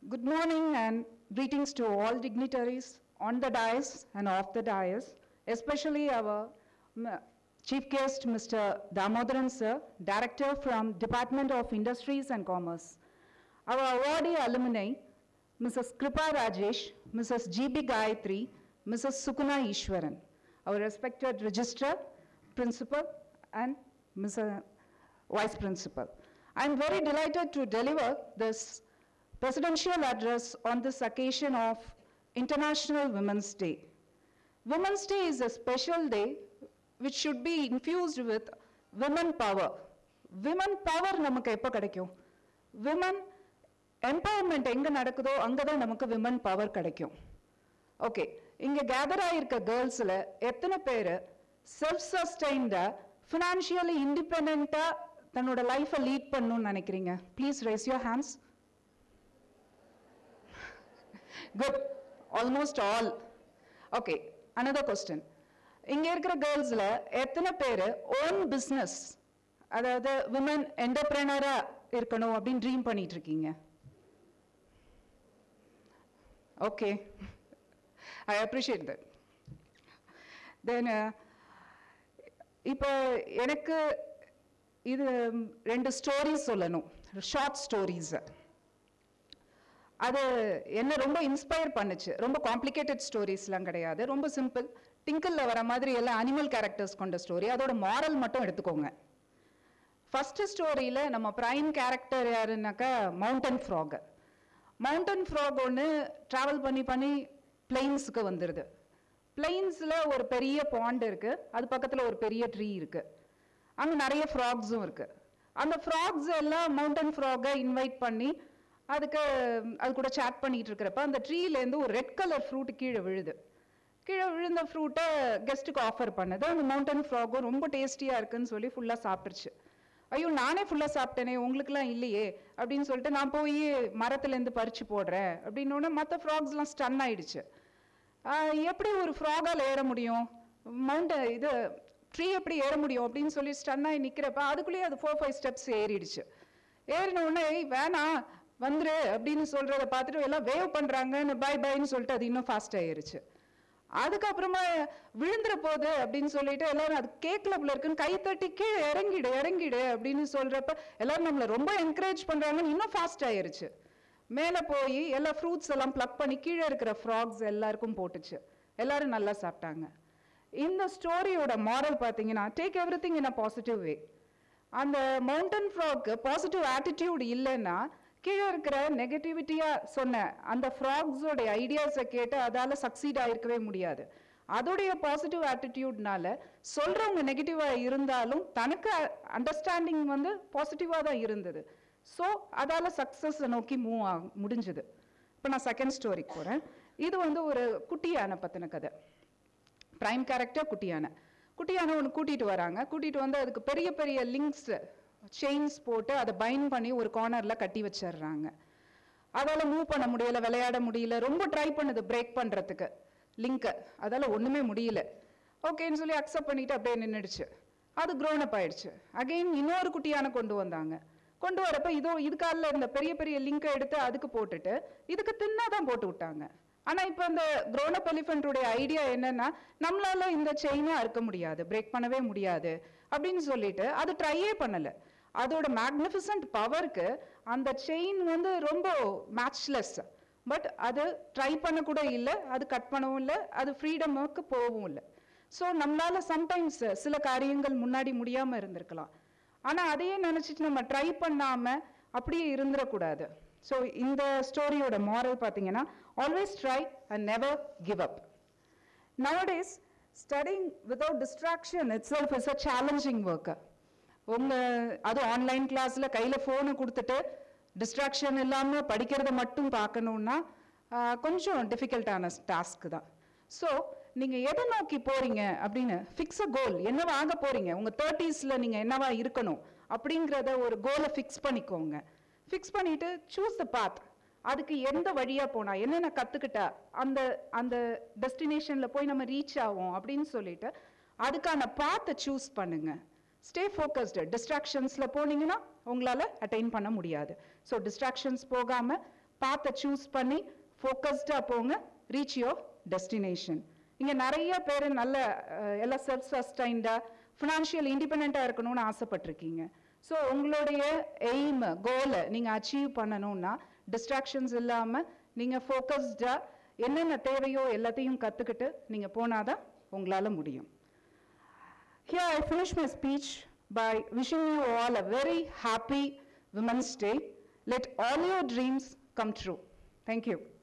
Good morning and greetings to all dignitaries on the dais and off the dais, especially our mm, chief guest, Mr. Damodaran sir, director from Department of Industries and Commerce. Our awardee alumni, Mrs. Kripa Rajesh, Mrs. G.B. Gayatri, Mrs. Sukuna Ishwaran, our respected registrar, principal, and Mr. Vice Principal. I am very delighted to deliver this presidential address on this occasion of International Women's Day. Women's Day is a special day which should be infused with women power. Women power நமக்கு எப்போ கிடைக்கும் women empowerment எங்க நடக்குதோ அங்கே தான் நமக்கு women power கிடைக்கும் okay இங்க கேதர் ஆயிருக்க கேர்ள்ஸ்ல எத்தனை பேர் செல்ஃப் சஸ்டைன்டா ஃபினான்ஷியலி இண்டிபெண்டா தன்னோட லைஃப்பை லீட் பண்ணணும்னு நினைக்கிறீங்க please raise your hands good almost all okay another question இங்க இருக்கிற கேர்ள்ஸ்ல எத்தனை பேர் ஓன் பிஸ்னஸ் அதாவது விமன் என்டர்பிரனரா இருக்கணும் அப்படின்னு ட்ரீம் பண்ணிட்டு இருக்கீங்க okay I appreciate that then இப்போ எனக்கு இது ரெண்டு ஸ்டோரிஸ் சொல்லணும் ஷார்ட் ஸ்டோரிஸ் அது என்ன ரொம்ப இன்ஸ்பயர் பண்ணுச்சு ரொம்ப காம்ப்ளிகேட்டட் ஸ்டோரிஸ்லாம் கிடையாது ரொம்ப சிம்பிள் டிங்கிளில் வர மாதிரி எல்லாம் அனிமல் கேரக்டர்ஸ் கொண்ட ஸ்டோரி அதோட மாரல் மட்டும் எடுத்துக்கோங்க ஃபர்ஸ்ட் ஸ்டோரியில் நம்ம பிரைம் கேரக்டர் யாருன்னாக்கா மவுண்டன் ஃப்ராக் மவுண்டன் ஃப்ராக் ஒன்று ட்ராவல் பண்ணி பண்ணி பிளெயின்ஸுக்கு வந்துடுது பிளெயின்ஸில் ஒரு பெரிய பாண்ட் இருக்குது அது பக்கத்தில் ஒரு பெரிய ட்ரீ இருக்குது அங்கே நிறைய ஃப்ராக்ஸும் இருக்குது அந்த ஃப்ராக்ஸ் எல்லாம் மவுண்டன் ஃப்ராகை இன்வைட் பண்ணி அதுக்கு அது கூட சேட் பண்ணிட்டு இருக்கிறப்ப அந்த ட்ரீலேருந்து ஒரு ரெட் கலர் ஃப்ரூட் கீழே விழுது கீழே விழுந்த ஃப்ரூட்டை கெஸ்ட்டுக்கு ஆஃபர் பண்ணுது அந்த மவுண்டன் ஃப்ராகும் ரொம்ப டேஸ்டியாக இருக்குன்னு சொல்லி ஃபுல்லாக சாப்பிட்டுருச்சு ஐயோ நானே ஃபுல்லாக சாப்பிட்டேனே உங்களுக்குலாம் இல்லையே அப்படின்னு சொல்லிட்டு நான் போய் மரத்துலேருந்து பறிச்சு போடுறேன் அப்படின்னோடனே மற்ற ஃப்ராக்ஸ்லாம் ஸ்டன் ஆயிடுச்சு ஆஹ் எப்படி ஒரு ஃப்ராகால் ஏற முடியும் மவுண்ட இது ட்ரீ எப்படி ஏற முடியும் அப்படின்னு சொல்லி ஸ்டன் ஆகி நிற்கிறப்ப அதுக்குள்ளேயே அது ஃபோர் ஃபைவ் ஸ்டெப்ஸ் ஏறிடுச்சு ஏறின உடனே "ஏய், வேணாம் வந்துரு அப்படின்னு சொல்றத பார்த்துட்டு எல்லாம் வேவ் பண்றாங்கன்னு பை பைன்னு சொல்லிட்டு அது இன்னும் ஃபாஸ்ட் ஆயிருச்சு அதுக்கப்புறமா விழுந்துற போகுது அப்படின்னு சொல்லிட்டு எல்லாரும் அது கேக்ல போல இருக்குன்னு கை தட்டி கீழே இறங்கிடு இறங்கிடு அப்படின்னு சொல்றப்ப எல்லாரும் நம்மளை ரொம்ப என்கரேஜ் பண்றாங்கன்னு இன்னும் ஃபாஸ்ட் ஆயிருச்சு மேலே போய் எல்லா ஃப்ரூட்ஸ் எல்லாம் ப்ளக் பண்ணி கீழே இருக்கிற ஃப்ராக்ஸ் எல்லாருக்கும் போட்டுச்சு எல்லாரும் நல்லா சாப்பிட்டாங்க இந்த ஸ்டோரியோட மாரல் பார்த்தீங்கன்னா take everything in a positive way அந்த மவுண்டன் ஃப்ராக் பாசிட்டிவ் ஆட்டிடியூட் இல்லைன்னா கீழே இருக்கிற நெகட்டிவிட்டியா சொன்ன அந்த ஃப்ராக்ஸோட ஐடியாஸை கேட்டு அதால சக்சீட் ஆயிருக்கவே முடியாது அதோடைய பாசிட்டிவ் ஆட்டிடியூட்னால சொல்றவங்க நெகட்டிவா இருந்தாலும் தனக்கு அண்டர்ஸ்டாண்டிங் வந்து பாசிட்டிவா தான் இருந்தது ஸோ அதால சக்சஸ் நோக்கி மூவ் ஆக முடிஞ்சது இப்போ நான் செகண்ட் ஸ்டோரிக்கு போறேன் இது வந்து ஒரு குட்டி யானை பத்தின கதை பிரைம் கேரக்டர் குட்டி யானை குட்டி யானை ஒன்று கூட்டிட்டு வராங்க கூட்டிட்டு வந்து அதுக்கு பெரிய பெரிய லிங்க்ஸ் செயின்ஸ் போட்டு அதை பைண்ட் பண்ணி ஒரு கார்னர்ல கட்டி வச்சிடுறாங்க அதால மூவ் பண்ண முடியல விளையாட முடியல ரொம்ப ட்ரை பண்ணுது பிரேக் பண்றதுக்கு லிங்கை அதால ஒண்ணுமே முடியல ஓகேன்னு சொல்லி அக்செப்ட் பண்ணிட்டு அப்படியே நின்றுடுச்சு அது grown up ஆயிடுச்சு அகைன் இன்னொரு குட்டியான கொண்டு வந்தாங்க கொண்டு வரப்ப இதோ இதுக்கால இந்த பெரிய பெரிய லிங்கை எடுத்து அதுக்கு போட்டுட்டு இதுக்கு தின்னா தான் போட்டு விட்டாங்க ஆனா இப்போ அந்த grown up elephant உடைய ஐடியா என்னன்னா நம்மளால இந்த செயினை அறுக்க முடியாது பிரேக் பண்ணவே முடியாது அப்படின்னு சொல்லிட்டு அது ட்ரையே பண்ணல அதோட மேக்னிஃபிசன்ட் பவருக்கு அந்த செயின் வந்து ரொம்ப மேட்ச்லெஸ் பட் அது ட்ரை பண்ண கூட இல்லை அது கட் பண்ணவும் இல்லை அது ஃப்ரீடமுக்கு போகவும் இல்லை ஸோ நம்மளால சம்டைம்ஸ் சில காரியங்கள் முன்னாடி முடியாம இருந்திருக்கலாம் ஆனா அதையே நினைச்சிட்டு நம்ம ட்ரை பண்ணாம அப்படியே இருந்துடக்கூடாது ஸோ இந்த ஸ்டோரியோட மாரல் பார்த்தீங்கன்னா always try and never give up nowadays studying without distraction itself is a challenging work உங்க அது ஆன்லைன் கிளாஸ்ல கையில ஃபோனை கொடுத்துட்டு டிஸ்ட்ராக்ஷன் இல்லாம படிக்கிறத மட்டும் பார்க்கணும்னா ஆஹ், கொஞ்சம் டிஃபிகல்ட்டான டாஸ்க் தான் ஸோ நீங்க எதை நோக்கி போறீங்க அப்படின்னு ஃபிக்ஸ் அ கோல் என்னவா ஆக போறீங்க உங்க தேர்ட்டிஸ்ல நீங்க என்னவா இருக்கணும் அப்படிங்கிறத ஒரு கோலை ஃபிக்ஸ் பண்ணிக்கோங்க ஃபிக்ஸ் பண்ணிட்டு சூஸ் த பாத் அதுக்கு எந்த வழியா போனா என்னென்ன கத்துக்கிட்டா அந்த அந்த டெஸ்டினேஷன்ல போய் நம்ம ரீச் ஆவோம் அப்படின்னு சொல்லிட்டு அதுக்கான பாத்தை சூஸ் பண்ணுங்க ஸ்டே ஃபோக்கஸ்டு டிஸ்ட்ராக்ஷன்ஸில் போனீங்கன்னா உங்களால் அட்டைன் பண்ண முடியாது ஸோ டிஸ்ட்ராக்ஷன்ஸ் போகாமல் பாத்தை சூஸ் பண்ணி ஃபோக்கஸ்டாக போங்க ரீச் யோர் டெஸ்டினேஷன் இங்கே நிறைய பேர் நல்ல அஹ், எல்லாம் செல்ஃப் சஸ்டைன்டாக ஃபினான்ஷியல் இண்டிபெண்ட்டாக இருக்கணும்னு ஆசைப்பட்டிருக்கீங்க ஸோ உங்களுடைய எய்ம் கோலை நீங்கள் அச்சீவ் பண்ணணும்னா டிஸ்ட்ராக்ஷன்ஸ் இல்லாமல் நீங்கள் ஃபோக்கஸ்டாக என்னென்ன தேவையோ எல்லாத்தையும் கற்றுக்கிட்டு நீங்கள் போனாதான் உங்களால் முடியும் Here I finish my speech by wishing you all a very happy Women's Day. Let all your dreams come true. Thank you.